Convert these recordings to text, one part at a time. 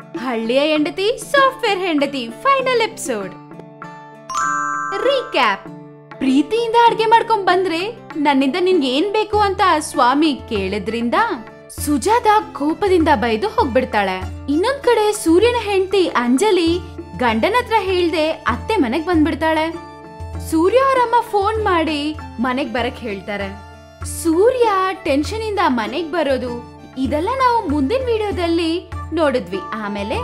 ಹಳ್ಳಿಯ ಹೆಂಡತಿ ಸಾಫ್ಟ್ವೇರ್ ಹೆಂಡತಿ ಫೈನಲ್ ಎಪಿಸೋಡ್ ರೀಕ್ಯಾಪ್ ಪ್ರೀತಿಯಿಂದ ಅಡ್ಗೆ ಮಾಡ್ಕೊಂಡ್ ಬಂದ್ರೆ ನನ್ನಿಂದ ನಿನ್ಗೆ ಏನ್ ಬೇಕು ಅಂತ ಸ್ವಾಮಿ ಕೇಳಿದ್ರಿಂದ ಸುಜಾತ ಕೋಪದಿಂದ ಬೈದು ಹೋಗ್ಬಿಡ್ತಾಳೆ ಇನ್ನೊಂದ್ ಕಡೆ ಸೂರ್ಯನ ಹೆಂಡತಿ ಅಂಜಲಿ ಗಂಡನ ಹತ್ರ ಹೇಳ್ದೆ ಅತ್ತೆ ಮನೆಗ್ ಬಂದ್ಬಿಡ್ತಾಳೆ ಸೂರ್ಯ ಅವರಮ್ಮ ಫೋನ್ ಮಾಡಿ ಮನೆಗ್ ಬರಕ್ ಹೇಳ್ತಾರೆ ಸೂರ್ಯ ಟೆನ್ಷನ್ ಇಂದ ಮನೆಗ್ ಬರೋದು ಇದೆಲ್ಲ ನಾವು ಮುಂದಿನ ವಿಡಿಯೋದಲ್ಲಿ ನೋಡಿದ್ವಿ ಆಮೇಲೆ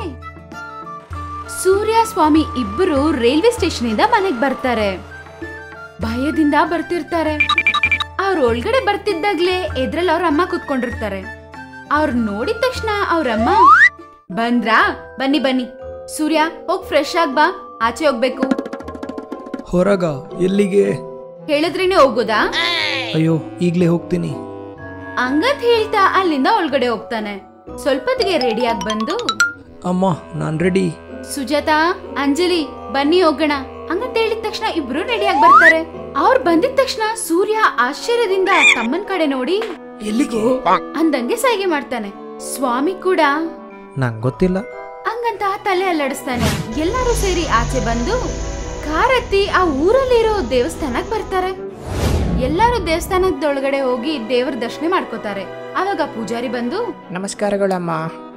ಸೂರ್ಯ ಸ್ವಾಮಿ ಇಬ್ಬರು ರೈಲ್ವೆ ಸ್ಟೇಷನ್ ಇಂದ ಮನೆಗ್ ಬರ್ತಾರೆ ಭಯದಿಂದ ಬರ್ತಿರ್ತಾರೆ ಅವ್ರ ಒಳಗಡೆ ಬರ್ತಿದ್ದಾಗ್ಲೇ ಎದ್ರಲ್ಲಿ ಅವ್ರ ಅಮ್ಮ ಕುತ್ಕೊಂಡಿರ್ತಾರೆ ಅವ್ರ ನೋಡಿದ ತಕ್ಷಣ ಅವ್ರಮ್ಮ ಬಂದ್ರಾ ಬನ್ನಿ ಬನ್ನಿ ಸೂರ್ಯ ಹೋಗ್ ಫ್ರೆಶ್ ಆಗ್ ಬಾ ಆಚೆ ಹೋಗ್ಬೇಕು ಹೊರಗ ಎಲ್ಲಿಗೆ ಹೇಳಿದ್ರೇನೆ ಹೋಗೋದಾ ಅಯ್ಯೋ ಈಗಲೇ ಹೋಗ್ತೀನಿ ಹಂಗಂತ ಹೇಳ್ತಾ ಅಲ್ಲಿಂದ ಒಳಗಡೆ ಹೋಗ್ತಾನೆ ಸ್ವಲ್ಪತ್ತಿಗೆ ರೆಡಿಯಾಗಿ ಬಂದು ಅಮ್ಮ ನಾನು ರೆಡಿ ಸುಜಾತಾ ಅಂಜಲಿ ಬನ್ನಿ ಹೋಗೋಣ ಹಂಗಂತ ಹೇಳಿದ ತಕ್ಷಣ ಇಬ್ರು ರೆಡಿಯಾಗಿ ಬರ್ತಾರೆ ಅವ್ರು ಬಂದಿದ ತಕ್ಷಣ ಸೂರ್ಯ ಆಶ್ಚರ್ಯದಿಂದ ತಮ್ಮನ್ ಕಡೆ ನೋಡಿ ಎಲ್ಲಿಗೆ ಅಂದಂಗೆ ಸೈಗೆ ಮಾಡ್ತಾನೆ ಸ್ವಾಮಿ ಕೂಡ ನಂಗೆ ಗೊತ್ತಿಲ್ಲ ಹಂಗಂತ ತಲೆ ಅಲ್ಲಾಡಿಸ್ತಾನೆ ಎಲ್ಲರೂ ಸೇರಿ ಆಚೆ ಬಂದು ಕಾರತ್ತಿ ಆ ಊರಲ್ಲಿರೋ ದೇವಸ್ಥಾನಕ್ ಬರ್ತಾರೆ ಎಲ್ಲರೂ ದೇವಸ್ಥಾನದೊಳಗಡೆ ಹೋಗಿ ದೇವರ ದರ್ಶನ ಮಾಡ್ಕೋತಾರೆ ಆವಾಗ ಪೂಜಾರಿ ಬಂದು ನಮಸ್ಕಾರಗಳಮ್ಮ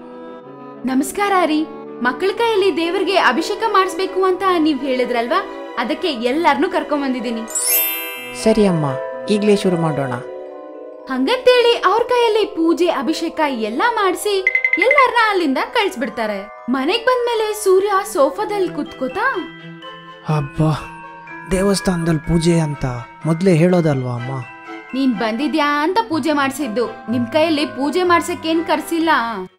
ನಮಸ್ಕಾರ ರೀ ಮಕ್ಕಳ ಕೈಯಲ್ಲಿ ದೇವರಿಗೆ ಅಭಿಷೇಕ ಮಾಡಿಸ್ಬೇಕು ಅಂತ ನೀವ್ ಹೇಳಿದ್ರಲ್ವಾ ಅದಕ್ಕೆ ಎಲ್ಲಾರ್ನೂ ಕರ್ಕೊಂಡ್ ಬಂದಿದ್ದೀನಿ ಸರಿ ಅಮ್ಮ ಈಗಲೇ ಶುರು ಮಾಡೋಣ ಹಂಗಂತೇಳಿ ಅವ್ರ ಕೈಯಲ್ಲಿ ಪೂಜೆ ಅಭಿಷೇಕ ಎಲ್ಲಾ ಮಾಡಿಸಿ ಎಲ್ಲಾರ್ನ ಅಲ್ಲಿಂದ ಕಳ್ಸ್ಬಿಡ್ತಾರೆ ಮನೆಗ್ ಬಂದ್ಮೇಲೆ ಸೂರ್ಯ ಸೋಫಾದಲ್ಲಿ ಕುತ್ಕೋತಾ ಹಬ್ಬ ದೇವಸ್ಥಾನದಲ್ಲಿ ಪೂಜೆ ಅಂತ ಮೊದಲೇ ಹೇಳೋದಲ್ವಾ ಅಮ್ಮ ನೀನ್ ಬಂದಿದ್ಯಾ ಅಂತ ಪೂಜೆ ಮಾಡ್ಸಿದ್ದು ನಿಮ್ ಕೈಯಲ್ಲಿ ಪೂಜೆ ಮಾಡ್ಸಕ್ಕೇನ್ ಕರ್ಸಿಲ್ಲ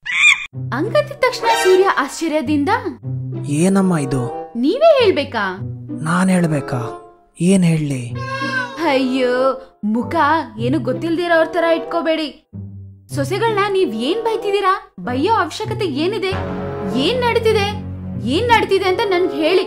ಹಂಗಂದಿದ ತಕ್ಷಣ ಸೂರ್ಯ ಆಶ್ಚರ್ಯದಿಂದ ಏನಮ್ಮ ಇದು ನೀವೇ ಹೇಳ್ಬೇಕಾ ನಾನು ಹೇಳ್ಬೇಕಾ ಏನು ಹೇಳಲಿ ಅಯ್ಯೋ ಮುಖ ಏನು ಗೊತ್ತಿಲ್ದಿರೋರ್ ತರ ಇಟ್ಕೋಬೇಡಿ ಸೊಸೆಗಳನ್ನ ನೀವ್ ಏನ್ ಬೈತಿದ್ದೀರಾ ಬೈಯೋ ಅವಶ್ಯಕತೆ ಏನಿದೆ ಏನ್ ನಡೀತಿದೆ ಏನ್ ನಡೀತಿದೆ ಅಂತ ನನ್ಗೆ ಹೇಳಿ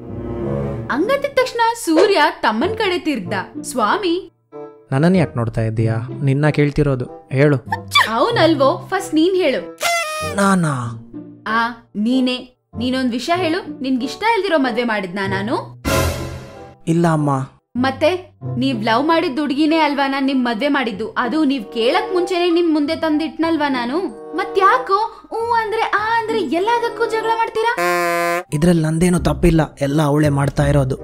ಹಂಗಂದಿದ ತಕ್ಷಣ ಸೂರ್ಯ ತಮ್ಮನ್ ಕಡೆ ತಿರ್ಗ್ದ ಸ್ವಾಮಿ ನನ್ನನ್ನು ಯಾಕೆ ನೋಡ್ತಾ ಇದ್ದೀಯಾ ನಿನ್ನ ಕೇಳ್ತಿರೋದು ಹೇಳು ಅವನಲ್ವೋ ಫಸ್ಟ್ ನೀನ್ ಹೇಳು ನಾನಾ ಆ ನೀನೇ ನೀನೊಂದ್ ವಿಷಯ ಹೇಳು ನಿನ್ಗಿಷ್ಟ ಇಲ್ದಿರೋ ಮದ್ವೆ ಮಾಡಿದ್ನಾ ನಾನು ಇಲ್ಲ ಅಮ್ಮ ಮತ್ತೆ ನೀವ್ ಲವ್ ಮಾಡಿದ ಹುಡ್ಗಿನೇ ಅಲ್ವಾ ನಾನ್ ನಿಮ್ ಮದ್ವೆ ಮಾಡಿದ್ದು ಅದು ನೀವ್ ಕೇಳಕ್ ಮುಂಚೆನೆ ನಿಮ್ ಮುಂದೆ ತಂದಿಟ್ನಲ್ವಾ ನಾನು ಮತ್ಯಾಕೋ ಹೂ ಅಂದ್ರೆ ಆ ಅಂದ್ರೆ ಎಲ್ಲದಕ್ಕೂ ಜಗಳ ಮಾಡ್ತೀರಾ ಇದ್ರಲ್ಲಿ ನಂದೇನು ತಪ್ಪಿಲ್ಲ ಎಲ್ಲ ಅವಳೇ ಮಾಡ್ತಾ ಇರೋದು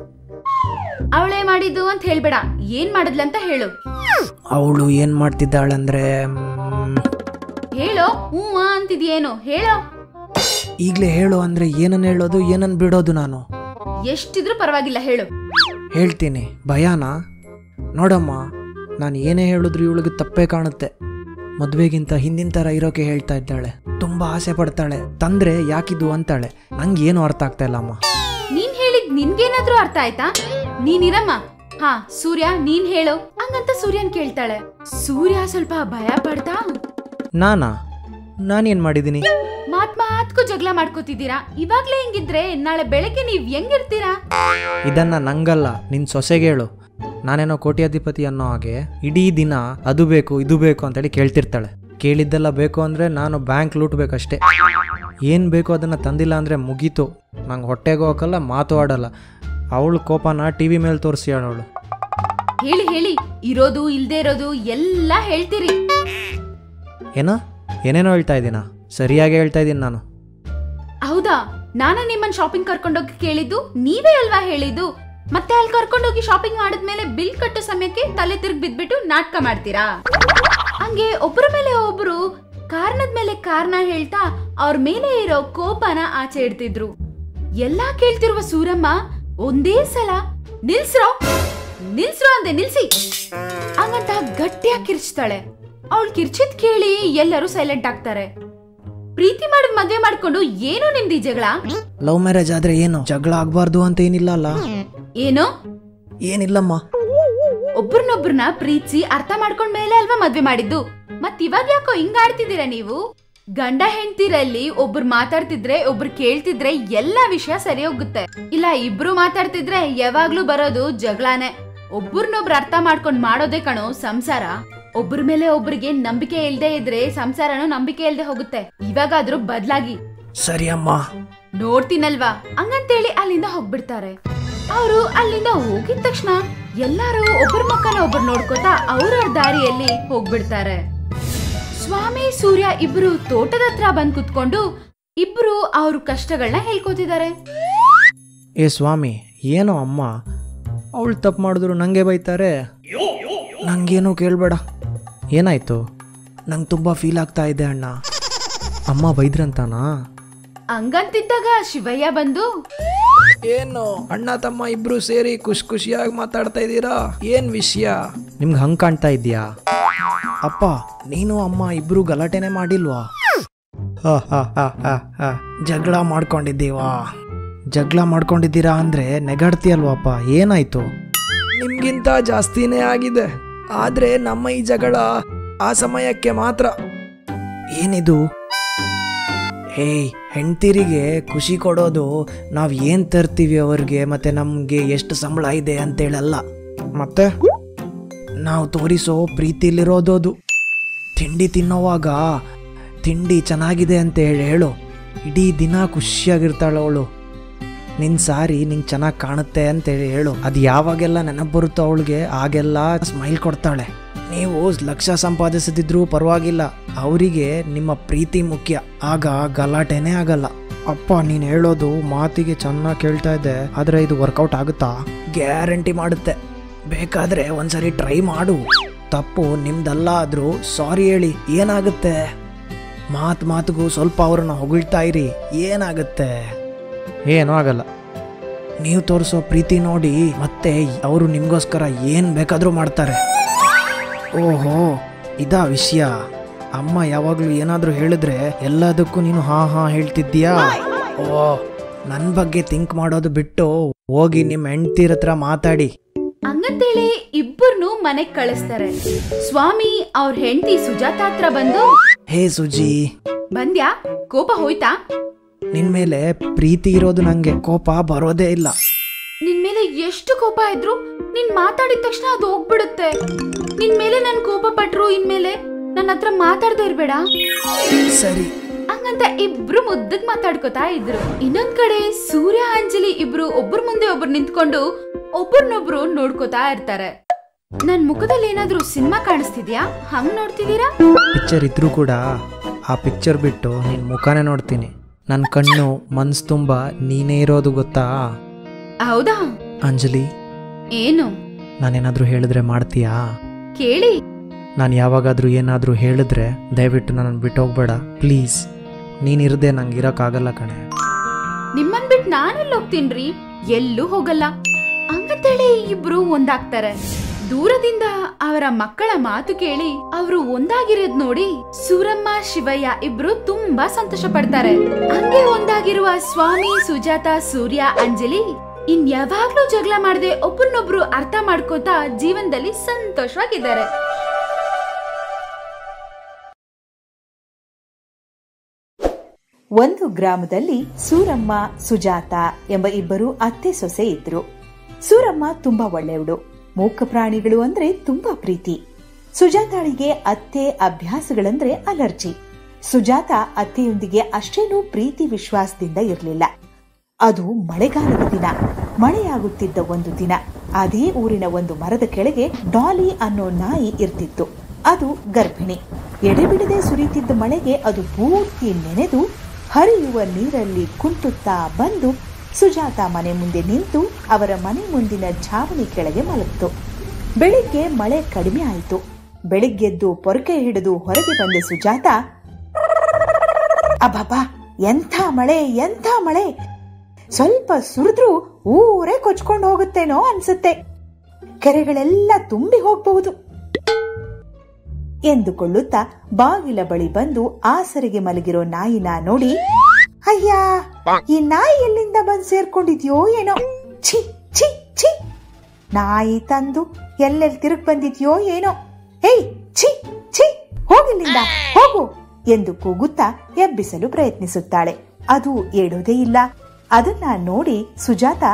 ಅವಳೇ ಮಾಡಿದ್ದು ಅಂತ ಹೇಳ್ಬೇಡ ಏನ್ ಮಾಡಿದ್ಲಂತ ಹೇಳು ಅವಳು ಏನು ಮಾಡ್ತಿದ್ದಾಳಂದ್ರೆ ಮ್, ಹೇಳೋ ಹೂ ಆ ಅಂತಿದ್ಯೇನು ಹೇಳೋ ಈಗಲೇ ಹೇಳು ಅಂದರೆ ಏನನ್ನು ಹೇಳೋದು ಏನನ್ನು ಬಿಡೋದು ನಾನು ಎಷ್ಟಿದ್ರು ಪರವಾಗಿಲ್ಲ ಹೇಳು ಹೇಳ್ತೀನಿ ಭಯಾನಾ ನೋಡಮ್ಮ ನಾನು ಏನೇ ಹೇಳಿದ್ರು ಇವಳಿಗೆ ತಪ್ಪೇ ಕಾಣುತ್ತೆ ಮದುವೆಗಿಂತ ಹಿಂದಿನ ಥರ ಇರೋಕೆ ಹೇಳ್ತಾ ಇದ್ದಾಳೆ ತುಂಬ ಆಸೆ ಪಡ್ತಾಳೆ ತಂದ್ರೆ ಯಾಕಿದು ಅಂತಾಳೆ ನಂಗೆ ಏನು ಅರ್ಥ ಆಗ್ತಾ ಇಲ್ಲ ಅಮ್ಮ ನೀನ್ ಹೇಳಿದ್ ನಿನ್ಗೇನಾದ್ರೂ ಅರ್ಥ ಆಯ್ತಾ ನೀನಿರಮ್ಮ ಹಾ ಸೂರ್ಯ ನೀನ್ ಹೇಳು ಹಂಗಂತ ಸೂರ್ಯನ್ ಕೇಳ್ತಾಳೆ ಸೂರ್ಯ ಸ್ವಲ್ಪ ಭಯ ಪಡ್ತಾ ನಾನಾ ನಾನೇನು ಮಾಡಿದ್ದೀನಿ ಮಾತ್ ಮಾತ್ಕು ಜಗಳ ಮಾಡ್ಕೋತಿದ್ದೀರಾ ಇವಾಗ್ಲೇ ಹಿಂಗಿದ್ರೆ ನಾಳೆ ಬೆಳಗ್ಗೆ ನೀವ್ ಹೆಂಗಿರ್ತೀರಾ ಇದನ್ನು ನಂಗಲ್ಲ ನಿನ್ನ ಸೊಸೆಗೆ ಹೇಳು ನಾನೇನೋ ಕೋಟ್ಯಾಧಿಪತಿ ಅನ್ನೋ ಹಾಗೆ ಇಡೀ ದಿನ ಅದು ಬೇಕು ಇದು ಬೇಕು ಅಂತೇಳಿ ಕೇಳ್ತಿರ್ತಾಳೆ ಕೇಳಿದ್ದೆಲ್ಲ ಬೇಕು ಅಂದರೆ ನಾನು ಬ್ಯಾಂಕ್ ಲೂಟ್ಬೇಕಷ್ಟೇ ಏನು ಬೇಕು ಅದನ್ನು ತಂದಿಲ್ಲ ಅಂದರೆ ಮುಗೀತು ನಂಗೆ ಹೊಟ್ಟೆಗೂ ಹಾಕಲ್ಲ ಮಾತು ಆಡಲ್ಲ ಅವಳು ಕೋಪನ ಟಿ ವಿ ಮೇಲೆ ತೋರಿಸಿ ಅವಳು ಹೇಳಿ ಹೇಳಿ ಇರೋದು ಇಲ್ದೇ ಇರೋದು ಎಲ್ಲ ಹೇಳ್ತೀರಿ ಏನೋ ಏನೇನೋ ಹೇಳ್ತಾ ಇದ್ದೀನಾ ಸರಿಯಾಗಿ ಹೇಳ್ತಾ ಇದ್ದೀನಿ ನಾನು ಹೌದಾ ನಾನು ನಿಮ್ಮನ್ ಶಾಪಿಂಗ್ ಕರ್ಕೊಂಡೋಗಿ ಕೇಳಿದ್ದು ನೀವೇ ಅಲ್ವಾ ಹೇಳಿದ್ದು ಮತ್ತೆ ಅಲ್ಲಿ ಕರ್ಕೊಂಡೋಗಿ ಶಾಪಿಂಗ್ ಮಾಡಿದ್ಮೇಲೆ ಬಿಲ್ ಕಟ್ಟೋ ಸಮಯಕ್ಕೆ ತಲೆ ತಿರುಗಿ ಬಿದ್ಬಿಟ್ಟು ನಾಟಕ ಮಾಡ್ತೀರಾ ಹಂಗೆ ಒಬ್ಬರ ಮೇಲೆ ಒಬ್ರು ಕಾರಣದ ಮೇಲೆ ಕಾರಣ ಹೇಳ್ತಾ ಅವ್ರ ಮೇಲೆ ಇರೋ ಕೋಪನ ಆಚೆ ಇಡ್ತಿದ್ರು ಎಲ್ಲಾ ಕೇಳ್ತಿರುವ ಸೂರಮ್ಮ ಒಂದೇ ಸಲ ನಿಲ್ಸ್ರೋ ನಿಲ್ಸ್ರೋ ಅಂದೆ ನಿಲ್ಸಿ ಹಂಗಂತ ಗಟ್ಟಿಯಾಗಿ ಕಿರ್ಚ್ತಾಳೆ ಅವಳು ಕಿರ್ಚಿದ್ ಕೇಳಿ ಎಲ್ಲರೂ ಸೈಲೆಂಟ್ ಆಗ್ತಾರೆ ಪ್ರೀತಿ ಮಾಡಿ ಮದ್ವೆ ಮಾಡ್ಕೊಂಡು ಏನೋ ನಿಮ್ದು ಈ ಜಗಳ ಲವ್ ಮ್ಯಾರೇಜ್ ಆದರೆ ಏನು ಜಗಳ ಆಗಬಾರ್ದು ಅಂತ ಏನಿಲ್ಲ ಅಲ್ಲ ಏನೋ ಏನಿಲ್ಲಮ್ಮ ಒಬ್ರನ್ನೊಬ್ರನ್ನ ಪ್ರೀತಿಸಿ ಅರ್ಥ ಮಾಡ್ಕೊಂಡ್ ಮೇಲೆ ಅಲ್ವಾ ಮದ್ವೆ ಮಾಡಿದ್ದು ಮತ್ ಇವಾಗ ಯಾಕೋ ಹಿಂಗ್ ಆಡ್ತಿದ್ದೀರಾ ನೀವು ಗಂಡ ಹೆಂಡ್ತಿರಲ್ಲಿ ಒಬ್ರು ಮಾತಾಡ್ತಿದ್ರೆ ಒಬ್ರು ಕೇಳ್ತಿದ್ರೆ ಎಲ್ಲಾ ವಿಷಯ ಸರಿ ಹೋಗುತ್ತೆ ಇಲ್ಲ ಇಬ್ರು ಮಾತಾಡ್ತಿದ್ರೆ ಯಾವಾಗ್ಲೂ ಬರೋದು ಜಗಳಾನೆ ಒಬ್ರನ್ನೊಬ್ರು ಅರ್ಥ ಮಾಡ್ಕೊಂಡ್ ಮಾಡೋದೇ ಕಣೋ ಸಂಸಾರ ಒಬ್ರ ಮೇಲೆ ಒಬ್ರಿಗೆ ನಂಬಿಕೆ ಇಲ್ದೇ ಇದ್ರೆ ಸಂಸಾರನೂ ನಂಬಿಕೆ ಇಲ್ದೆ ಹೋಗುತ್ತೆ ಇವಾಗಾದ್ರೂ ಬದ್ಲಾಗಿ ಸರಿ ಅಮ್ಮ ನೋಡ್ತೀನಲ್ವಾ ಹಂಗಂತೇಳಿ ಅಲ್ಲಿಂದ ಹೋಗ್ಬಿಡ್ತಾರೆ ಅವರು ಅಲ್ಲಿಂದ ಹೋಗಿದ ತಕ್ಷಣ ಎಲ್ಲಾರು ಒಬ್ಬರ ಮುಖನ ಒಬ್ರು ನೋಡ್ಕೋತಾ ಅವ್ರವ್ರ ದಾರಿಯಲ್ಲಿ ಹೋಗ್ಬಿಡ್ತಾರೆ ಸ್ವಾಮಿ ಸೂರ್ಯ ಇಬ್ರು ತೋಟದ ಹತ್ರ ಬಂದ್ ಕುತ್ಕೊಂಡು ಇಬ್ರು ಅವ್ರ ಕಷ್ಟಗಳನ್ನ ಹೇಳ್ಕೊತಿದ್ದಾರೆ ಏ ಸ್ವಾಮಿ ಏನೋ ಅಮ್ಮ ಅವಳು ತಪ್ಪು ಮಾಡಿದ್ರು ನನಗೆ ಬೈತಾರೆ ನಂಗೇನು ಕೇಳಬೇಡ ಏನಾಯ್ತು ನಂಗೆ ತುಂಬ ಫೀಲ್ ಆಗ್ತಾ ಇದೆ ಅಣ್ಣ ಅಮ್ಮ ಬೈದ್ರಂತಾನಾ ಹಂಗಂತಿದ್ದಾಗ ಶಿವಯ್ಯ ಬಂದು ಏನು ಅಣ್ಣ ತಮ್ಮ ಇಬ್ರು ಸೇರಿ ಖುಷಿ ಖುಷಿಯಾಗಿ ಮಾತಾಡ್ತಾ ಇದ್ದೀರಾ ಏನ್ ವಿಷಯ ನಿಮ್ಗೆ ಹಂಗ್ ಕಾಣ್ತಾ ಇದ್ಯಾ ಅಪ್ಪ ನೀನು ಅಮ್ಮ ಇಬ್ರು ಗಲಾಟೆನೆ ಮಾಡಿಲ್ವಾ ಹ, ಹ, ಹ, ಹ, ಹ. ಜಗಳ ಮಾಡ್ಕೊಂಡಿದ್ದೀವಾ ಜಗಳ ಮಾಡ್ಕೊಂಡಿದ್ದೀರಾ ಅಂದ್ರೆ ನೆಗಾಡ್ತೀಯಲ್ವಪ್ಪ ಏನಾಯ್ತು ನಿಮ್ಗಿಂತ ಜಾಸ್ತಿನೇ ಆಗಿದೆ ಆದ್ರೆ ನಮ್ಮ ಈ ಜಗಳ ಆ ಸಮಯಕ್ಕೆ ಮಾತ್ರ ಏನಿದು ಹೇಯ್ ಹೆಂಡ್ತಿರಿಗೆ ಖುಷಿ ಕೊಡೋದು ನಾವು ಏನು ತರ್ತೀವಿ ಅವ್ರಿಗೆ ಮತ್ತೆ ನಮಗೆ ಎಷ್ಟು ಸಂಬಳ ಇದೆ ಅಂತೇಳಲ್ಲ ಮತ್ತೆ ನಾವು ತೋರಿಸೋ ಪ್ರೀತಿಲಿರೋದೋದು ತಿಂಡಿ ತಿನ್ನೋವಾಗ ತಿಂಡಿ ಚೆನ್ನಾಗಿದೆ ಅಂತ ಹೇಳಿ ಹೇಳು ಇಡೀ ದಿನ ಖುಷಿಯಾಗಿರ್ತಾಳೆ ಅವಳು ನಿನ್ನ ಸಾರಿ ನಿಂಗೆ ಚೆನ್ನಾಗಿ ಕಾಣುತ್ತೆ ಅಂತೇಳಿ ಹೇಳು ಅದು ಯಾವಾಗೆಲ್ಲ ನೆನಪು ಬರುತ್ತೋ ಅವಳಿಗೆ ಆಗೆಲ್ಲ ಸ್ಮೈಲ್ ಕೊಡ್ತಾಳೆ ನೀವು ಲಕ್ಷ ಸಂಪಾದಿಸದಿದ್ರೂ ಪರವಾಗಿಲ್ಲ ಅವರಿಗೆ ನಿಮ್ಮ ಪ್ರೀತಿ ಮುಖ್ಯ ಆಗ ಗಲಾಟೆನೇ ಆಗಲ್ಲ ಅಪ್ಪ ನೀನು ಹೇಳೋದು ಮಾತಿಗೆ ಚೆನ್ನಾಗಿ ಕೇಳ್ತಾ ಇದ್ದೆ ಆದರೆ ಇದು ವರ್ಕೌಟ್ ಆಗುತ್ತಾ ಗ್ಯಾರಂಟಿ ಮಾಡುತ್ತೆ ಬೇಕಾದ್ರೆ ಒಂದ್ಸರಿ ಟ್ರೈ ಮಾಡು ತಪ್ಪು ನಿಮ್ದಲ್ಲ ಆದ್ರೂ ಸಾರಿ ಹೇಳಿ ಏನಾಗುತ್ತೆ ಮಾತು ಮಾತಿಗೂ ಸ್ವಲ್ಪ ಅವ್ರನ್ನ ಹೊಗಳ್ತಾ ಇರಿ ಏನಾಗುತ್ತೆ ಏನೂ ಆಗಲ್ಲ ನೀವು ತೋರಿಸೋ ಪ್ರೀತಿ ನೋಡಿ ಮತ್ತೆ ಅವರು ನಿಮಗೋಸ್ಕರ ಏನು ಬೇಕಾದರೂ ಮಾಡ್ತಾರೆ ಓಹೋ ಇದಾ ವಿಷಯ ಅಮ್ಮ ಯಾವಾಗಲೂ ಏನಾದರೂ ಹೇಳಿದ್ರೆ ಎಲ್ಲದಕ್ಕೂ ನೀನು ಹಾ ಹಾ ಹೇಳ್ತಿದ್ದೀಯಾ ಓ ನನ್ನ ಬಗ್ಗೆ ಥಿಂಕ್ ಮಾಡೋದು ಬಿಟ್ಟು ಹೋಗಿ ನಿಮ್ಮ ಹೆಂಡ್ತಿರ ಹತ್ರ ಮಾತಾಡಿ ಹಂಗಂತೇಳಿ ಇಬ್ಬರನ್ನು ಮನೆಗ್ ಕಳಿಸ್ತಾರೆ ಸ್ವಾಮಿ ಅವ್ರ ಹೆಂಡತಿ ಸುಜಾತ ಹತ್ರ ಬಂದು ಹೇ ಸುಜಿ ಬಂದ್ಯಾ ಕೋಪ ಹೋಯ್ತಾ ನಿನ್ ಮೇಲೆ ಪ್ರೀತಿ ಇರೋದು ನಂಗೆ ಕೋಪ ಬರೋದೇ ಇಲ್ಲ ನಿನ್ ಮೇಲೆ ಎಷ್ಟು ಕೋಪ ಇದ್ರು ನೀನ್ ಮಾತಾಡಿದ ತಕ್ಷಣ ಅದು ಹೋಗ್ಬಿಡುತ್ತೆ ನಿನ್ ಮೇಲೆ ನನ್ ಕೋಪ ಪಟ್ರು ಇನ್ಮೇಲೆ ನನ್ನ ಹತ್ರ ಮಾತಾಡ್ದೇ ಇರ್ಬೇಡ ಸರಿ ಹಂಗಂತ ಇಬ್ರು ಮುದ್ದಕ್ ಮಾತಾಡ್ಕೋತಾ ಇದ್ರು ಇನ್ನೊಂದ್ ಕಡೆ ಸೂರ್ಯ ಅಂಜಲಿ ಇಬ್ರು ಒಬ್ರ ಮುಂದೆ ಒಬ್ರು ನಿಂತ್ಕೊಂಡು ಒಬ್ರನ್ನೊಬ್ರು ನೋಡ್ಕೋತಾ ಇರ್ತಾರೆ ನನ್ ಮುಖದಲ್ಲಿ ಏನಾದ್ರೂ ಸಿನಿಮಾ ಕಾಣಿಸ್ತಿದ್ಯಾ ಹಂಗ್ ನೋಡ್ತಿದೀರಾ ಪಿಕ್ಚರ್ ಇದ್ರೂ ಕೂಡ ಆ ಪಿಕ್ಚರ್ ಬಿಟ್ಟು ನಿನ್ ಮುಖಾನೇ ನೋಡ್ತೀನಿ ನನ್ನ ಕಣ್ಣು ಮನ್ಸು ತುಂಬ ನೀನೇ ಇರೋದು ಗೊತ್ತಾ ಹೌದಾ ಅಂಜಲಿ ಏನು ನಾನೇನಾದ್ರೂ ಹೇಳಿದ್ರೆ ಮಾಡ್ತೀಯಾ ಕೇಳಿ ನಾನು ಯಾವಾಗಾದ್ರೂ ಏನಾದರೂ ಹೇಳಿದ್ರೆ ದಯವಿಟ್ಟು ನನ್ನನ್ನು ಬಿಟ್ಟು ಹೋಗ್ಬೇಡ ಪ್ಲೀಸ್ ನೀನಿರದೆ ನಂಗೆ ಇರೋಕ್ಕಾಗಲ್ಲ ಕಣೆ ನಿಮ್ಮನ್ ಬಿಟ್ ನಾನೆಲ್ಲಿ ಹೋಗ್ತೀನ್ರಿ ಎಲ್ಲೂ ಹೋಗಲ್ಲ ಹಂಗಂತೇಳಿ ಇಬ್ರು ಒಂದಾಗ್ತಾರೆ ದೂರದಿಂದ ಅವರ ಮಕ್ಕಳ ಮಾತು ಕೇಳಿ ಅವರು ಒಂದಾಗಿರೋದ್ ನೋಡಿ ಸೂರಮ್ಮ ಶಿವಯ್ಯ ಇಬ್ರು ತುಂಬಾ ಸಂತೋಷ ಪಡ್ತಾರೆ ಹಂಗೆ ಒಂದಾಗಿರುವ ಸ್ವಾಮಿ ಸುಜಾತ ಸೂರ್ಯ ಅಂಜಲಿ ಇನ್ ಯಾವಾಗ್ಲೂ ಜಗಳ ಮಾಡದೆ ಒಬ್ರನ್ನೊಬ್ರು ಅರ್ಥ ಮಾಡ್ಕೋತಾ ಜೀವನದಲ್ಲಿ ಸಂತೋಷವಾಗಿದ್ದಾರೆ ಒಂದು ಗ್ರಾಮದಲ್ಲಿ ಸೂರಮ್ಮ ಸುಜಾತ ಎಂಬ ಇಬ್ಬರು ಅತ್ತೆ ಸೊಸೆ ಇದ್ರು ಸೂರಮ್ಮ ತುಂಬಾ ಒಳ್ಳೆಯವಳು ಮೂಕ ಪ್ರಾಣಿಗಳು ಅಂದ್ರೆ ತುಂಬಾ ಪ್ರೀತಿ ಸುಜಾತಾಳಿಗೆ ಅತ್ತೆ ಅಭ್ಯಾಸಗಳಂದ್ರೆ ಅಲರ್ಜಿ ಸುಜಾತ ಅತ್ತೆಯೊಂದಿಗೆ ಅಷ್ಟೇನೂ ಪ್ರೀತಿ ವಿಶ್ವಾಸದಿಂದ ಇರಲಿಲ್ಲ ಅದು ಮಳೆಗಾಲದ ದಿನ ಮಳೆಯಾಗುತ್ತಿದ್ದ ಒಂದು ದಿನ ಅದೇ ಊರಿನ ಒಂದು ಮರದ ಕೆಳಗೆ ಡಾಲಿ ಅನ್ನೋ ನಾಯಿ ಇರ್ತಿತ್ತು ಅದು ಗರ್ಭಿಣಿ ಎಡೆಬಿಡದೆ ಸುರಿತಿದ್ದ ಮಳೆಗೆ ಅದು ಪೂರ್ತಿ ನೆನೆದು ಹರಿಯುವ ನೀರಲ್ಲಿ ಕುಂಟುತ್ತಾ ಬಂದು ಸುಜಾತ ಮನೆ ಮುಂದೆ ನಿಂತು ಅವರ ಮನೆ ಮುಂದಿನ ಛಾವಣಿ ಕೆಳಗೆ ಮಲಗಿತು ಬೆಳಿಗ್ಗೆ ಮಳೆ ಕಡಿಮೆ ಆಯಿತು ಬೆಳಿಗ್ಗೆದ್ದು ಪೊರಕೆ ಹಿಡಿದು ಹೊರಗೆ ಬಂದ ಸುಜಾತ ಅಬ್ಬಬ್ಬಾ ಎಂಥ ಮಳೆ ಎಂಥ ಮಳೆ ಸ್ವಲ್ಪ ಸುರಿದ್ರೂ ಊರೇ ಕೊಚ್ಕೊಂಡು ಹೋಗುತ್ತೇನೋ ಅನ್ಸುತ್ತೆ ಕೆರೆಗಳೆಲ್ಲ ತುಂಬಿ ಹೋಗಬಹುದು ಎಂದುಕೊಳ್ಳುತ್ತಾ ಬಾಗಿಲ ಬಳಿ ಬಂದು ಆಸರೆಗೆ ಮಲಗಿರೋ ನಾಯಿನ ನೋಡಿ ಅಯ್ಯ ಈ ನಾಯಿ ಎಲ್ಲಿಂದ ಬಂದು ಸೇರ್ಕೊಂಡಿದ್ಯೋ ಏನೋ ಛಿ ಛಿ ಛಿ ನಾಯಿ ತಂದು ಎಲ್ಲೆಲ್ಲಿ ತಿರುಗ್ ಬಂದಿದ್ಯೋ ಏನೋ ಏಯ್ ಛಿ ಛಿ ಹೋಗಿಲ್ಲಿಂದ ಹೋಗು ಎಂದು ಕೂಗುತ್ತಾ ಎಬ್ಬಿಸಲು ಪ್ರಯತ್ನಿಸುತ್ತಾಳೆ ಅದು ಏಳೋದೇ ಇಲ್ಲ ಅದನ್ನ ನೋಡಿ ಸುಜಾತ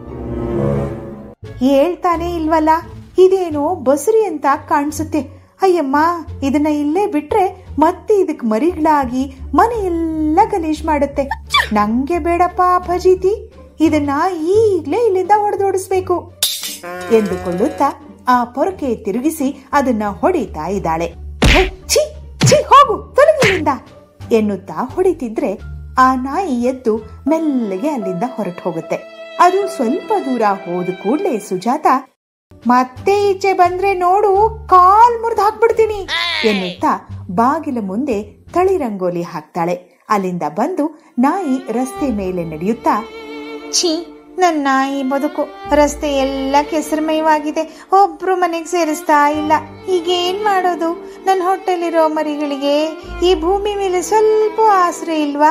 ಹೇಳ್ತಾನೆ ಇಲ್ವಲ್ಲ ಇದೇನೋ ಬಸುರಿ ಅಂತ ಕಾಣಿಸುತ್ತೆ ಅಯ್ಯಮ್ಮ ಇದನ್ನ ಇಲ್ಲೇ ಬಿಟ್ರೆ ಮತ್ತೆ ಇದಕ್ ಮರಿಗಳಾಗಿ ಮನೆಯೆಲ್ಲ ಗಲೀಜ್ ಮಾಡುತ್ತೆ ನಂಗೆ ಬೇಡಪ್ಪ ಫಜೀತಿ ಇದನ್ನ ಈಗ್ಲೇ ಇಲ್ಲಿಂದ ಹೊಡೆದೋಡಿಸ್ಬೇಕು ಎಂದುಕೊಳ್ಳುತ್ತಾ ಆ ಪೊರಕೆ ತಿರುಗಿಸಿ ಅದನ್ನ ಹೊಡಿತಾ ಇದ್ದಾಳೆ ಹೇ, ಛೀ ಛೀ ಹೋಗು ತೊಲಗಿಲ್ಲಿಂದ ಎನ್ನುತ್ತಾ ಹೊಡಿತಿದ್ರೆ ಆ ನಾಯಿ ಎದ್ದು ಮೆಲ್ಲಗೆ ಅಲ್ಲಿಂದ ಹೊರಟು ಹೋಗುತ್ತೆ ಅದು ಸ್ವಲ್ಪ ದೂರ ಹೋದ ಕೂಡ್ಲೆ ಸುಜಾತ ಮತ್ತೆ ಈಚೆ ಬಂದ್ರೆ ನೋಡು ಕಾಲ್ ಮುರಿದು ಹಾಕ್ಬಿಡ್ತೀನಿ ಎನ್ನುತ್ತಾ ಬಾಗಿಲ ಮುಂದೆ ತಳಿ ರಂಗೋಲಿ ಹಾಕ್ತಾಳೆ ಅಲ್ಲಿಂದ ಬಂದು ನಾಯಿ ರಸ್ತೆ ಮೇಲೆ ನಡೆಯುತ್ತಾ ಛೀ ನನ್ನ ನಾಯಿ ಬದುಕು ರಸ್ತೆ ಎಲ್ಲ ಕೆಸರುಮಯವಾಗಿದೆ ಒಬ್ರು ಮನೆಗೆ ಸೇರಿಸ್ತಾ ಇಲ್ಲ ಈಗ ಏನ್ ಮಾಡೋದು ನನ್ನ ಹೊಟ್ಟೆಲಿರೋ ಮರಿಗಳಿಗೆ ಈ ಭೂಮಿ ಮೇಲೆ ಸ್ವಲ್ಪ ಆಸರೆ ಇಲ್ವಾ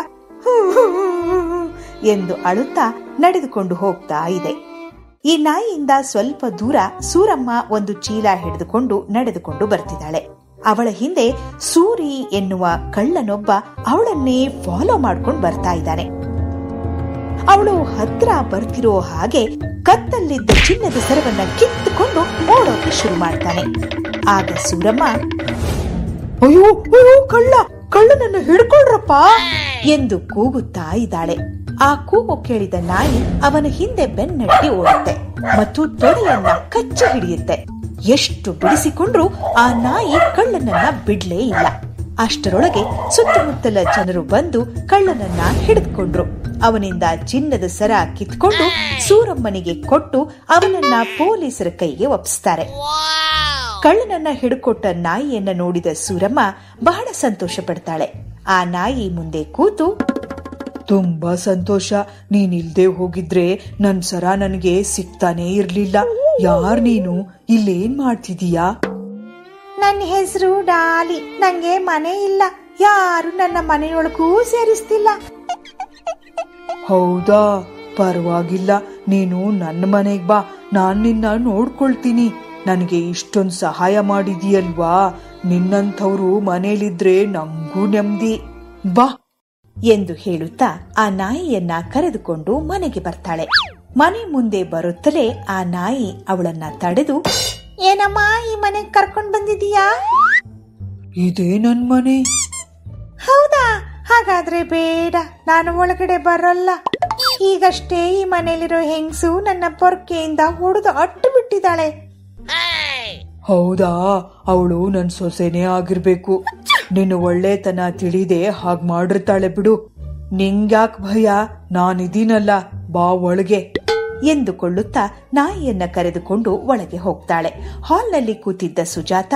ಎಂದು ಅಳುತ್ತಾ ನಡೆದುಕೊಂಡು ಹೋಗ್ತಾ ಇದೆ ಈ ನಾಯಿಯಿಂದ ಸ್ವಲ್ಪ ದೂರ ಸೂರಮ್ಮ ಒಂದು ಚೀಲ ಹಿಡಿದುಕೊಂಡು ನಡೆದುಕೊಂಡು ಬರ್ತಿದ್ದಾಳೆ ಅವಳ ಹಿಂದೆ ಸೂರಿ ಎನ್ನುವ ಕಳ್ಳನೊಬ್ಬ ಅವಳನ್ನೇ ಫಾಲೋ ಮಾಡ್ಕೊಂಡು ಬರ್ತಾ ಇದ್ದಾನೆ ಅವಳು ಹತ್ರ ಬರ್ತಿರೋ ಹಾಗೆ ಕತ್ತಲ್ಲಿದ್ದ ಚಿನ್ನದ ಸರವನ್ನ ಕಿತ್ತುಕೊಂಡು ಓಡೋಕೆ ಶುರು ಮಾಡ್ತಾನೆ ಆಗ ಸೂರಮ್ಮ ಅಯ್ಯೋ ಅಯ್ಯೋ ಕಳ್ಳ ಕಳ್ಳನನ್ನ ಹಿಡ್ಕೊಳ್ರಪ್ಪ ಎಂದು ಕೂಗುತ್ತಾ ಇದ್ದಾಳೆ ಆ ಕೂಗು ಕೇಳಿದ ನಾಯಿ ಅವನ ಹಿಂದೆ ಬೆನ್ನಟ್ಟಿ ಓಡುತ್ತೆ ಮತ್ತು ತೊಡೆಯನ್ನ ಕಚ್ಚಿ ಹಿಡಿಯುತ್ತೆ ಎಷ್ಟು ಬಿಡಿಸಿಕೊಂಡ್ರೂ ಆ ನಾಯಿ ಕಳ್ಳನನ್ನ ಬಿಡ್ಲೇ ಇಲ್ಲ ಅಷ್ಟರೊಳಗೆ ಸುತ್ತಮುತ್ತಲ ಜನರು ಬಂದು ಕಳ್ಳನನ್ನ ಹಿಡಿದುಕೊಂಡ್ರು ಅವನಿಂದ ಚಿನ್ನದ ಸರ ಕಿತ್ಕೊಂಡು ಸೂರಮ್ಮನಿಗೆ ಕೊಟ್ಟು ಅವನನ್ನ ಪೊಲೀಸರ ಕೈಗೆ ಒಪ್ಪಿಸ್ತಾರೆ ಕಳ್ಳನನ್ನ ಹಿಡ್ಕೊಟ್ಟ ನಾಯಿಯನ್ನ ನೋಡಿದ ಸೂರಮ್ಮ ಬಹಳ ಸಂತೋಷ ಪಡ್ತಾಳೆ ಆ ನಾಯಿ ಮುಂದೆ ಕೂತು ತುಂಬಾ ಸಂತೋಷ ನೀನಿಲ್ದೆ ಹೋಗಿದ್ರೆ ನನ್ ಸರ ನನಗೆ ಸಿಗ್ತಾನೆ ಇರ್ಲಿಲ್ಲ ಯಾರ್ ನೀನು ಇಲ್ಲೇನ್ ಮಾಡ್ತಿದೀಯಾ ನನ್ನ ಹೆಸರು ಡಾಲಿ ನಂಗೆ ಮನೆ ಇಲ್ಲ ಯಾರು ನನ್ನ ಮನೆಯೊಳಗೂ ಸೇರಿಸ್ತಿಲ್ಲ ಹೌದಾ ಪರವಾಗಿಲ್ಲ ನೀನು ನನ್ನ ಮನೆಗ್ ಬಾ ನಾನ್ ನಿನ್ನ ನೋಡ್ಕೊಳ್ತೀನಿ ನನಗೆ ಇಷ್ಟೊಂದು ಸಹಾಯ ಮಾಡಿದೀಯಲ್ವಾ ನಿನ್ನಂಥವ್ರು ಮನೇಲಿದ್ರೆ ನಂಗೂ ನೆಮ್ಮದಿ ಬಾ ಎಂದು ಹೇಳುತ್ತಾ ಆ ನಾಯಿಯನ್ನ ಕರೆದುಕೊಂಡು ಮನೆಗೆ ಬರ್ತಾಳೆ ಮನೆ ಮುಂದೆ ಬರುತ್ತಲೇ ಆ ನಾಯಿ ಅವಳನ್ನ ತಡೆದು ಏನಮ್ಮ ಈ ಮನೆಗೆ ಕರ್ಕೊಂಡ್ ಬಂದಿದೀಯಾ ಇದೇ ನನ್ ಮನೆ ಹೌದಾ ಹಾಗಾದ್ರೆ ಬೇಡ ನಾನು ಒಳಗಡೆ ಬರಲ್ಲ ಈಗಷ್ಟೇ ಈ ಮನೆಯಲ್ಲಿರೋ ಹೆಂಗಸು ನನ್ನ ಪೊರ್ಕೆಯಿಂದ ಹೊಡೆದು ಅಟ್ಟು ಬಿಟ್ಟಿದ್ದಾಳೆ ಹೌದಾ ಅವಳು ನನ್ ಸೊಸೆನೇ ಆಗಿರ್ಬೇಕು ನಿನ್ನ ಒಳ್ಳೆತನ ತಿಳಿದೆ ಹಾಗ್ ಮಾಡಿರ್ತಾಳೆ ಬಿಡು ನಿಂಗ್ಯಾಕ್ ಭಯ ನಾನಿದೀನಲ್ಲ ಬಾ ಒಳಗೆ ಎಂದುಕೊಳ್ಳುತ್ತಾ ನಾಯಿಯನ್ನ ಕರೆದುಕೊಂಡು ಒಳಗೆ ಹೋಗ್ತಾಳೆ ಹಾಲ್ನಲ್ಲಿ ಕೂತಿದ್ದ ಸುಜಾತ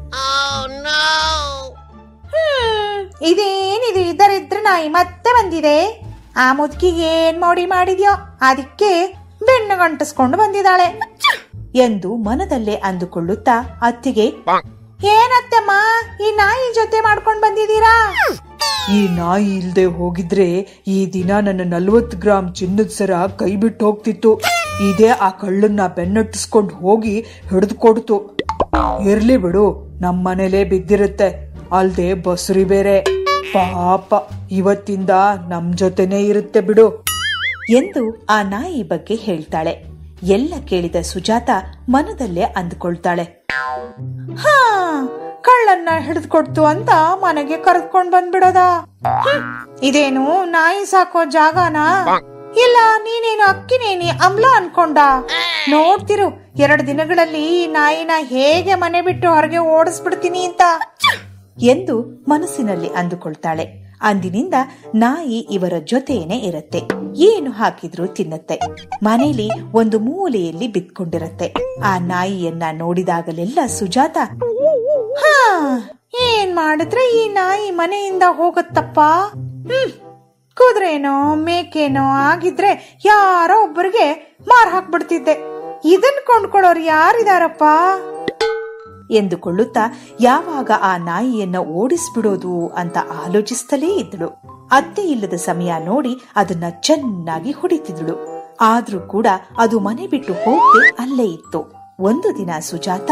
ಹ್ಮ್, ಇದೇನಿದು ಇದರಿದ್ರ ನಾಯಿ ಮತ್ತೆ ಬಂದಿದೆ ಆ ಮುದುಕಿಗೆ ಏನ್ ಮೋಡಿ ಮಾಡಿದ್ಯೋ ಅದಕ್ಕೆ ಬೆನ್ನು ಗಂಟಿಸ್ಕೊಂಡು ಬಂದಿದ್ದಾಳೆ ಎಂದು ಮನದಲ್ಲೇ ಅಂದುಕೊಳ್ಳುತ್ತಾ ಅತ್ತಿಗೆ ಏನತ್ತಮ್ಮ ಈ ನಾಯಿ ಜೊತೆ ಮಾಡ್ಕೊಂಡ್ ಬಂದಿದ್ದೀರಾ ಈ ನಾಯಿ ಇಲ್ದೆ ಹೋಗಿದ್ರೆ ಈ ದಿನ ನನ್ನ ನಲ್ವತ್ ಗ್ರಾಮ್ ಚಿನ್ನದ ಸರ ಕೈ ಬಿಟ್ಟು ಹೋಗ್ತಿತ್ತು ಇದೇ ಆ ಕಳ್ಳನ್ನ ಬೆನ್ನಟ್ಟಿಸ್ಕೊಂಡು ಹೋಗಿ ಹಿಡಿದುಕೊಡ್ತು ಇರ್ಲಿ ಬಿಡು ನಮ್ ಮನೇಲೇ ಬಿದ್ದಿರುತ್ತೆ ಅಲ್ದೆ ಬಸ್ರಿ ಬೇರೆ ಪಾಪ ಇವತ್ತಿಂದ ನಮ್ ಜೊತೆನೇ ಇರುತ್ತೆ ಬಿಡು ಎಂದು ಆ ನಾಯಿ ಬಗ್ಗೆ ಹೇಳ್ತಾಳೆ ಎಲ್ಲ ಕೇಳಿದ ಸುಜಾತ ಮನದಲ್ಲೇ ಅಂದುಕೊಳ್ತಾಳೆ ಹಾ ಕಳ್ಳನ್ನ ಹಿಡಿದುಕೊಡ್ತು ಅಂತ ಮನೆಗೆ ಕರೆದುಕೊಂಡ್ ಬಂದ್ಬಿಡೋದ ಹ್ಮ್, ಇದೇನು ನಾಯಿ ಸಾಕೋ ಜಾಗನಾ ಇಲ್ಲ ನೀನೇನು ಅಕ್ಕಿನೇನಿ ಅಮ್ಲ ಅನ್ಕೊಂಡ ನೋಡ್ತಿರು ಎರಡು ದಿನಗಳಲ್ಲಿ ಈ ನಾಯಿನ ಹೇಗೆ ಮನೆ ಬಿಟ್ಟು ಹೊರಗೆ ಓಡಿಸ್ಬಿಡ್ತೀನಿ ಅಂತ ಎಂದು ಮನಸ್ಸಿನಲ್ಲಿ ಅಂದುಕೊಳ್ತಾಳೆ ಅಂದಿನಿಂದ ನಾಯಿ ಇವರ ಜೊತೆಯೇ ಇರುತ್ತೆ ಏನು ಹಾಕಿದ್ರೂ ತಿನ್ನುತ್ತೆ ಮನೇಲಿ ಒಂದು ಮೂಲೆಯಲ್ಲಿ ಬಿತ್ಕೊಂಡಿರತ್ತೆ ಆ ನಾಯಿಯನ್ನ ನೋಡಿದಾಗಲೆಲ್ಲ ಸುಜಾತ ಹಾ ಏನ್ ಮಾಡಿದ್ರೆ ಈ ನಾಯಿ ಮನೆಯಿಂದ ಹೋಗುತ್ತಪ್ಪ ಹ್ಮ್ ಕುದುರೆನೋ ಮೇಕೆನೋ ಆಗಿದ್ರೆ ಯಾರೋ ಒಬ್ಬರಿಗೆ ಮಾರ್ ಹಾಕ್ಬಿಡ್ತಿದ್ದೆ ಇದನ್ ಕೊಂಡ್ಕೊಳ್ಳೋರು ಯಾರಿದಾರಪ್ಪ ಎಂದುಕೊಳ್ಳುತ್ತಾ ಯಾವಾಗ ಆ ನಾಯಿಯನ್ನ ಓಡಿಸ್ಬಿಡೋದು ಅಂತ ಆಲೋಚಿಸ್ತಲೇ ಇದ್ದಳು ಅತ್ತೆ ಇಲ್ಲದ ಸಮಯ ನೋಡಿ ಅದನ್ನ ಚೆನ್ನಾಗಿ ಹೊಡಿತಿದ್ಳು ಆದ್ರೂ ಕೂಡ ಅದು ಮನೆ ಬಿಟ್ಟು ಹೋಗದೆ ಅಲ್ಲೇ ಇತ್ತು ಒಂದು ದಿನ ಸುಜಾತ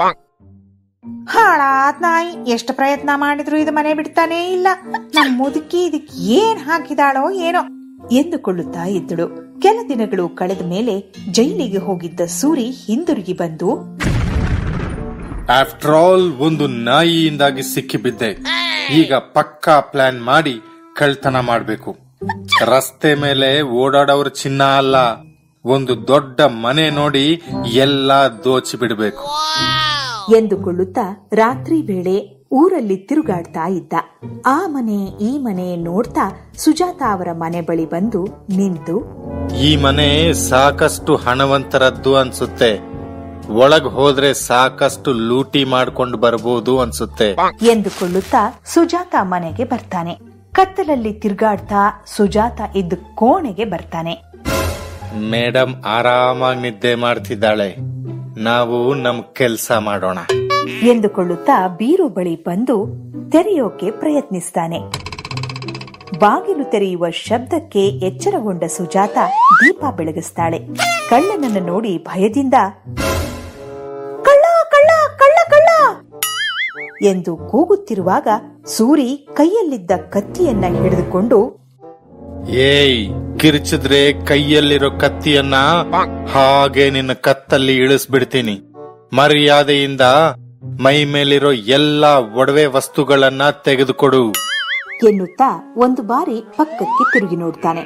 ಹಾಳಾದ್ ನಾಯಿ ಎಷ್ಟು ಪ್ರಯತ್ನ ಮಾಡಿದ್ರು ಇದು ಮನೆ ಬಿಡ್ತಾನೇ ಇಲ್ಲ ನಮ್ ಮುದುಕಿ ಇದಕ್ ಏನ್ ಹಾಕಿದಾಳೋ ಏನೋ ಎಂದುಕೊಳ್ಳುತ್ತಾ ಇದ್ದಳು ಕೆಲ ದಿನಗಳು ಕಳೆದ ಮೇಲೆ ಜೈಲಿಗೆ ಹೋಗಿದ್ದ ಸೂರಿ ಹಿಂದಿರುಗಿ ಬಂದು ಆಫ್ಟರ್ ಆಲ್ ಒಂದು ನಾಯಿಯಿಂದಾಗಿ ಸಿಕ್ಕಿಬಿದ್ದೆ ಈಗ ಪಕ್ಕಾ ಪ್ಲಾನ್ ಮಾಡಿ ಕಳ್ತನ ಮಾಡ್ಬೇಕು ರಸ್ತೆ ಮೇಲೆ ಓಡಾಡೋರ ಚಿನ್ನ ಅಲ್ಲ ಒಂದು ದೊಡ್ಡ ಮನೆ ನೋಡಿ ಎಲ್ಲಾ ದೋಚಿ ಬಿಡ್ಬೇಕು ಎಂದುಕೊಳ್ಳುತ್ತಾ ರಾತ್ರಿ ವೇಳೆ ಊರಲ್ಲಿ ತಿರುಗಾಡ್ತಾ ಇದ್ದ ಆ ಮನೆ ಈ ಮನೆ ನೋಡ್ತಾ ಸುಜಾತ ಅವರ ಮನೆ ಬಳಿ ಬಂದು ನಿಂತು ಈ ಮನೆ ಸಾಕಷ್ಟು ಹಣವಂತರದ್ದು ಅನ್ಸುತ್ತೆ ಒಳಗ್ ಹೋದ್ರೆ ಸಾಕಷ್ಟು ಲೂಟಿ ಮಾಡ್ಕೊಂಡು ಬರ್ಬೋದು ಅನ್ಸುತ್ತೆ ಎಂದುಕೊಳ್ಳುತ್ತಾ ಸುಜಾತ ಮನೆಗೆ ಬರ್ತಾನೆ ಕತ್ತಲಲ್ಲಿ ತಿರುಗಾಡ್ತಾ ಸುಜಾತ ಇದ್ದ ಕೋಣೆಗೆ ಬರ್ತಾನೆ ಮೇಡಮ್ ಆರಾಮಾಗಿ ನಿದ್ದೆ ಮಾಡ್ತಿದ್ದಾಳೆ ನಾವು ನಮ್ ಕೆಲ್ಸ ಮಾಡೋಣ ಎಂದುಕೊಳ್ಳುತ್ತಾ ಬೀರು ಬಳಿ ಬಂದು ತೆರೆಯೋಕೆ ಪ್ರಯತ್ನಿಸ್ತಾನೆ ಬಾಗಿಲು ತೆರೆಯುವ ಶಬ್ದಕ್ಕೆ ಎಚ್ಚರಗೊಂಡ ಸುಜಾತ ದೀಪ ಬೆಳಗಿಸ್ತಾಳೆ ಕಳ್ಳನನ್ನು ನೋಡಿ ಭಯದಿಂದ ಕಳ್ಳ ಕಳ್ಳ ಕಳ್ಳ ಕಳ್ಳ ಎಂದು ಕೂಗುತ್ತಿರುವಾಗ ಸೂರಿ ಕೈಯಲ್ಲಿದ್ದ ಕತ್ತಿಯನ್ನ ಹಿಡಿದುಕೊಂಡು ಏಯ್ ಕಿರ್ಚಿದ್ರೆ ಕೈಯಲ್ಲಿರೋ ಕತ್ತಿಯನ್ನ ಹಾಗೆ ನಿನ್ನ ಕತ್ತಲ್ಲಿ ಇಳಿಸ್ಬಿಡ್ತೀನಿ ಮರ್ಯಾದೆಯಿಂದ ಮೈ ಮೇಲಿರೋ ಎಲ್ಲಾ ಒಡವೆ ವಸ್ತುಗಳನ್ನ ತೆಗೆದುಕೊಡು ಎನ್ನುತ್ತಾ ಒಂದು ಬಾರಿ ಪಕ್ಕಕ್ಕೆ ತಿರುಗಿ ನೋಡ್ತಾನೆ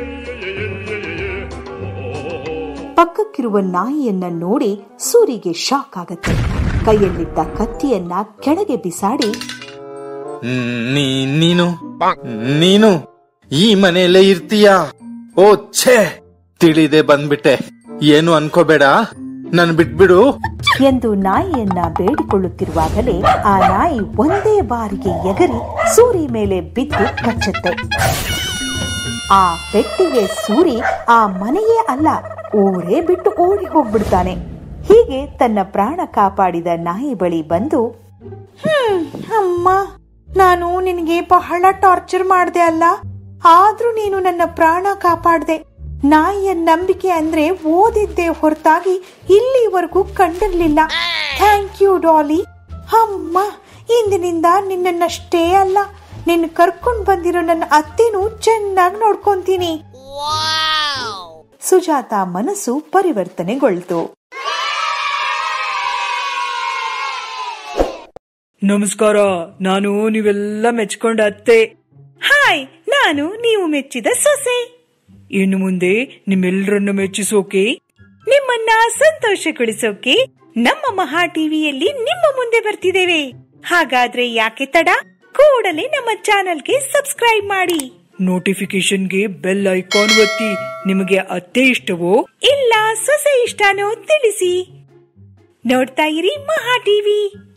ಪಕ್ಕಕ್ಕಿರುವ ನಾಯಿಯನ್ನ ನೋಡಿ ಸೂರಿಗೆ ಶಾಕ್ ಆಗತ್ತೆ ಕೈಯಲ್ಲಿದ್ದ ಕತ್ತಿಯನ್ನ ಕೆಳಗೆ ಬಿಸಾಡಿ ಹ್ಮ್, ನೀ- ನೀನು ನೀನು ಈ ಮನೆಯಲ್ಲೇ ಇರ್ತೀಯಾ ಓ ಛೇ ತಿಳಿದೆ ಬಂದ್ಬಿಟ್ಟೆ ಏನು ಅನ್ಕೋಬೇಡ ನನ್ ಬಿಟ್ಬಿಡು ಎಂದು ನಾಯಿಯನ್ನ ಬೇಡಿಕೊಳ್ಳುತ್ತಿರುವಾಗಲೇ ಆ ನಾಯಿ ಒಂದೇ ಬಾರಿಗೆ ಎಗರಿ ಸೂರಿ ಮೇಲೆ ಬಿದ್ದು ಕಚ್ಚುತ್ತೆ ಆ ಪೆಟ್ಟಿಗೆ ಸೂರಿ ಆ ಮನೆಯೇ ಅಲ್ಲ ಊರೇ ಬಿಟ್ಟು ಓಡಿ ಹೋಗ್ಬಿಡ್ತಾನೆ ಹೀಗೆ ತನ್ನ ಪ್ರಾಣ ಕಾಪಾಡಿದ ನಾಯಿ ಬಳಿ ಬಂದು ಹ್ಮ್ ಅಮ್ಮ ನಾನು ನಿನಗೆ ಬಹಳ ಟಾರ್ಚರ್ ಮಾಡ್ದೆ ಅಲ್ಲ ಆದ್ರೂ ನೀನು ನನ್ನ ಪ್ರಾಣ ಕಾಪಾಡ್ದೆ ನಾಯಿಯ ನಂಬಿಕೆ ಅಂದ್ರೆ ಓದಿದ್ದೆ ಹೊರತಾಗಿ ಇಲ್ಲಿವರೆಗೂ ಕಂಡಿರ್ಲಿಲ್ಲ ಥ್ಯಾಂಕ್ ಯು ಡಾಲಿ ಅಮ್ಮ ಇಂದಿನಿಂದ ನಿನ್ನನ್ನಷ್ಟೇ ಅಲ್ಲ ನಿನ್ನ ಕರ್ಕೊಂಡ್ ಬಂದಿರೋ ನನ್ನ ಅತ್ತೆನೂ ಚೆನ್ನಾಗಿ ನೋಡ್ಕೊಂತೀನಿ ಸುಜಾತ ಮನಸ್ಸು ಪರಿವರ್ತನೆಗೊಳ್ತು ನಮಸ್ಕಾರ ನಾನು ನೀವೆಲ್ಲ ಮೆಚ್ಕೊಂಡ ಅತ್ತೆ ಹಾಯ್ ನಾನು ನೀವು ಮೆಚ್ಚಿದ ಸೊಸೆ ಇನ್ನು ಮುಂದೆ ನಿಮ್ಮೆಲ್ಲರನ್ನು ಮೆಚ್ಚಿಸೋಕೆ ನಿಮ್ಮನ್ನ ಸಂತೋಷಗೊಳಿಸೋಕೆ ನಮ್ಮ ಮಹಾ ಟಿವಿಯಲ್ಲಿ ನಿಮ್ಮ ಮುಂದೆ ಬರ್ತಿದ್ದೇವೆ ಹಾಗಾದ್ರೆ ಯಾಕೆ ತಡ ಕೂಡಲೇ ನಮ್ಮ ಚಾನೆಲ್ಗೆ ಸಬ್ಸ್ಕ್ರೈಬ್ ಮಾಡಿ ನೋಟಿಫಿಕೇಶನ್ಗೆ ಬೆಲ್ ಐಕಾನ್ ಒತ್ತಿ ನಿಮಗೆ ಅತ್ತೆ ಇಷ್ಟವೋ ಇಲ್ಲ ಸೊಸೆ ಇಷ್ಟನೋ ತಿಳಿಸಿ ನೋಡ್ತಾ ಇರಿ ಮಹಾ ಟಿವಿ